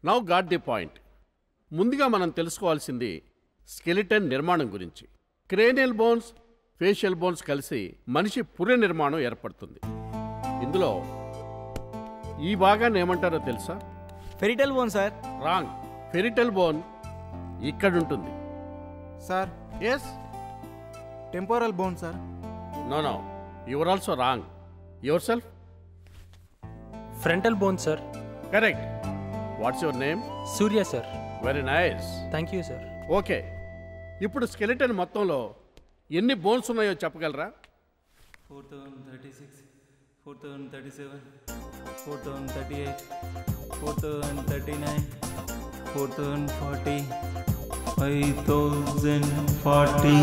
Now got the point ముందుగా మనం తెలుసుకోవాల్సింది స్కెలిటన్ నిర్మాణం గురించి క్రేనియల్ బోన్స్ ఫేషియల్ బోన్స్ కలిసి మనిషి పుర్రె నిర్మాణం ఏర్పడుతుంది ఇందులో ఈ భాగాన్ని ఏమంటారో తెలుసా parietal bone sir wrong parietal bone ఇక్కడుంటుంది sir yes temporal bone sir no no your also wrong yourself frontal bone sir correct what's your name Surya sir very nice thank you sir okay ఇప్పుడు skeleton మొత్తంలో ఎన్ని bones ఉన్నాయో చెప్పగలరా four thousand thirty six four thousand thirty seven four thousand thirty eight four thousand thirty nine four thousand forty five thousand forty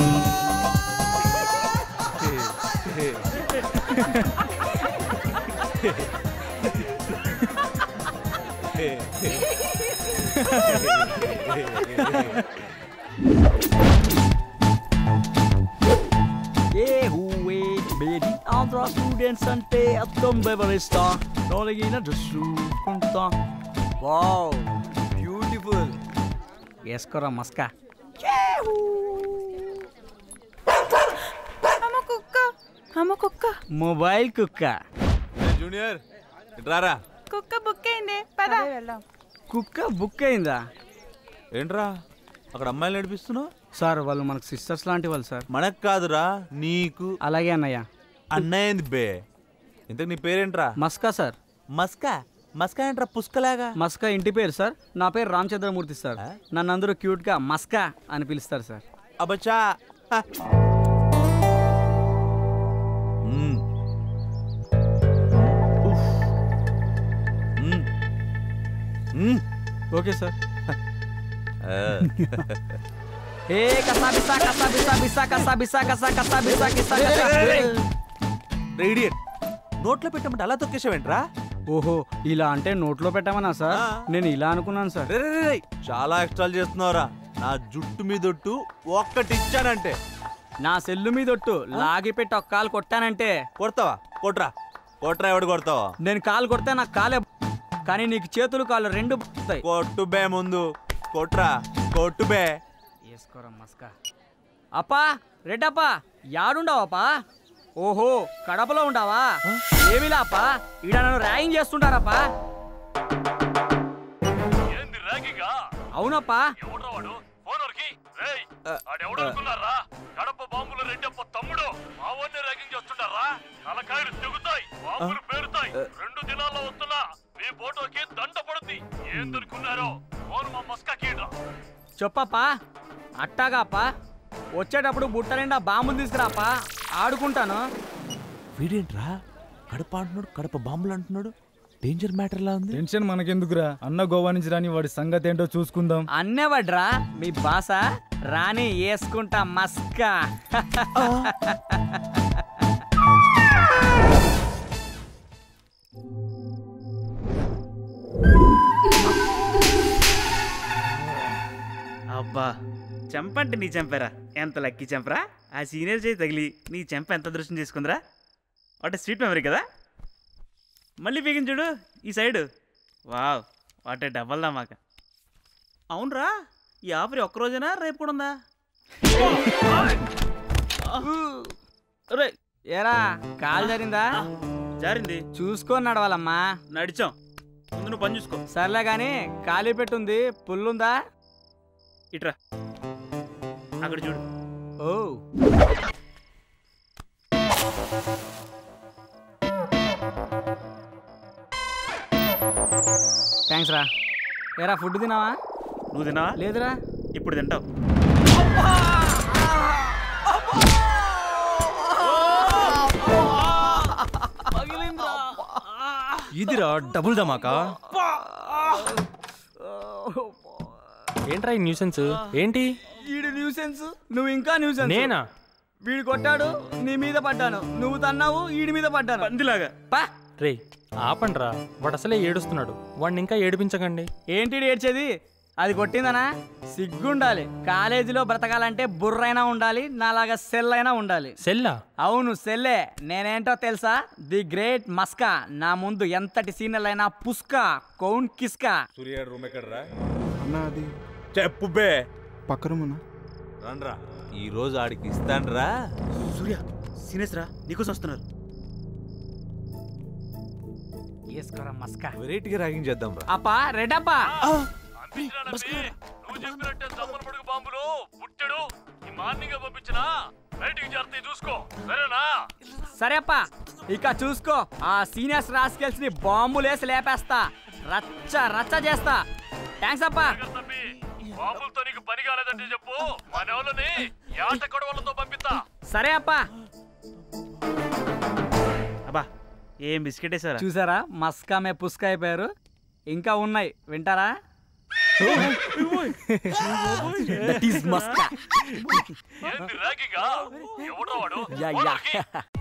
ఏ హూవే Bedi Andhra students అంటే అర్థం బెవరిస్తా తొలగిన చూసుకుంటా వావ్ బ్యూటిఫుల్ వేసుకోరా మస్కా అమ్మ కుక్క అమ్మ కుక్క మొబైల్ కుక్క జూనియర్ రారా కుక్క బుక్ అయింది పద వెళ్దాం కుక్క బుక్ అయిందా ఏంట్రా అక్కడ అమ్మాయిలు నడిపిస్తున్నావు సార్ వాళ్ళు మనకు సిస్టర్స్ లాంటి వాళ్ళు సార్ మనకు కాదురా నీకు అలాగే అన్నయ్య అన్నయ్య ఏంది బే ఇంతకు నీ పేరేంట్రా మస్కా సార్ మస్కా మస్కా ఏంట్రా పుష్కలాగా మస్కా ఇంటి పేరు సార్ నా పేరు రామచంద్రమూర్తి సార్ ఆ? నన్ను అందరూ క్యూట్గా మస్కా అని పిలుస్తారు సార్ అబచా హ. మ్మ్. ఉఫ్. మ్మ్. మ్మ్. ఓకే సార్ ఆ. ఏ కసా బిసా కసా బిసా బిసా కసా బిసా కసా కసా బిసా కిసా కసా రే idiot. నోట్లో పెట్టమంటే అలా తొక్కేసావేంట్రా ఓహో ఇలా అంటే నోట్లో పెట్టమనా సార్ ఆ. నేను ఇలా అనుకున్నాను సార్ రే రే, రే, రే. చాలా ఎక్స్ట్రాలు చేస్తున్నావురా నా జుట్టు మీదొట్టు ఒక్కటి ఇచ్చానంటే నా సెల్లు మీద ఒట్టు లాగి పెట్టి ఒక కాలు కొట్టానంటే కొడతావా కొట్రా కొట్రా ఎవడు కొడతావా నేను కాలు కొడితే నాకు కాలే కానీ నీకు చేతులు కాళ్ళు రెండు పోతాయి కొట్టు బే ముందు కొట్రా కొట్టు బే వేసుకోరా మస్కా అప్పా రెడ్డప్పా యాడుండవప్పా ఓహో కడపలో ఉండవా ఏమిలా అప్పా ఈడ నన్ను ర్యాగింగ్ చేస్తుంటారప్పా అవునప్పా ఆడెవడనుకున్నారా కడప బాంబులు రెడ్డప్ప తమ్ముడు మావన్నే ర్యాగింగ్ చేస్తుంటారా తలకాయలు తెగుతాయి బాంబులు పేరుతాయి రెండు దినాల్లో వస్తున్నా మీ ఫోటోకి దండ పడుద్ది ఏం దొరుకున్నారో ఫోన్ మా మస్కా కీడ్రా చెప్పప్పా అట్టాగాపా వచ్చేటప్పుడు బుట్ట నిండా బాంబులు తీసుకురాపా ఆడుకుంటాను వీడేంట్రా కడప అంటున్నాడు కడప బాంబులు అంటున్నాడు డేంజర్ మ్యాటర్ లా ఉంది టెన్షన్ మనకెందుకురా అన్న గోవా నుంచి రాని వాడి సంగతి ఏంటో చూసుకుందాం అన్నేవడ్రా మీ బాస రాని వేసుకుంటా మస్కా అబ్బా చెంపంటే నీ చెంపరా ఎంత లక్కీ చెంపరా ఆ సీనియర్ చేయి తగిలి నీ చెంప ఎంత అదృష్టం చేసుకుందిరా వాట్ స్వీట్ మెమరీ కదా మళ్ళీ పీకిన చూడు ఈ సైడు వావ్ వాటే డబ్బల్ మాక అవునరా ఈ ఆఫర్ ఒక్కరోజేనా రేపు కూడా ఉందా రే ఏరా కాలు జరిగిందా జారింది చూసుకొని నడవాలమ్మా నడిచాం ముందు నువ్వు పని చూసుకో సర్లే గాని ఖాళీ పెట్టుంది పుల్లుందా ఇట్రా అక్కడ చూడు ఓ థ్యాంక్స్ రా ఏరా ఫుడ్ తినావా నువ్వు తిన్నావా లేదురా ఇప్పుడు తింటావు ఇదిరా డబుల్ ధమాకా ఏంట్రా ఈ న్యూసెన్స్ ఏంటి వీడు న్యూసెన్స్ నువ్వు ఇంకా న్యూసెన్స్ నేనా వీడు కొట్టాడు నీ మీద పడ్డాను నువ్వు తన్నావు వీడి మీద పడ్డాను పందిలాగా పా రే ఆపండ్రా వాడు అసలే ఏడుస్తున్నాడు వాడిని ఇంకా ఏడిపించకండి ఏంటి ఈడు ఏడ్చేది అది కొట్టిందనా సిగ్గుండాలి కాలేజీలో బ్రతకాలంటే బుర్రైనా ఉండాలి నాలాగా సెల్ అయినా ఉండాలి సెల్లా అవును సెల్లే నేనేంటో తెలుసా ది గ్రేట్ మస్కా నా ముందు ఎంతటి సీనియర్ అయినా పుస్కా కౌన్ కిస్కా సూర్య రూమ్ ఎక్కడరా అన్న అది చెప్పు బే పక్క రూమ్ అన్న రండ్రా ఈ రోజు ఆడికి ఇస్తాన్రా సూర్య సీనియర్స్ రా నీకోసం వస్తున్నారు వేసుకోరా మస్కా వెరైటీగా ర్యాగింగ్ చేద్దాం రా అప్పా రెడప్పా నువ్వు చెప్పినట్టే దమ్మల పడుగు బాంబులు పుట్టడు ఈ మార్నింగ్ పంపించినా బయటికి చేరతాయి చూసుకో సరేనా సరే అప్పా ఇక చూసుకో ఆ సీనియర్స్ రాస్కెల్స్ ని బాంబులేసి లేపేస్తా రచ్చ రచ్చ చేస్తా థ్యాంక్స్ అప్పా తమ్మి బాంబులతో నీకు పని కాలేదంటే చెప్పు మన వాళ్ళని యాట కొడవలతో పంపిస్తా సరే అప్పా అబ్బా ఏం బిస్కెట్ వేసారా చూసారా మస్కా మే పుస్కా అయిపోయారు ఇంకా ఉన్నాయి వింటారా దట్ ఈస్ మస్కా ఏంది ర్యాగింగా ఎవడో వాడు యా యా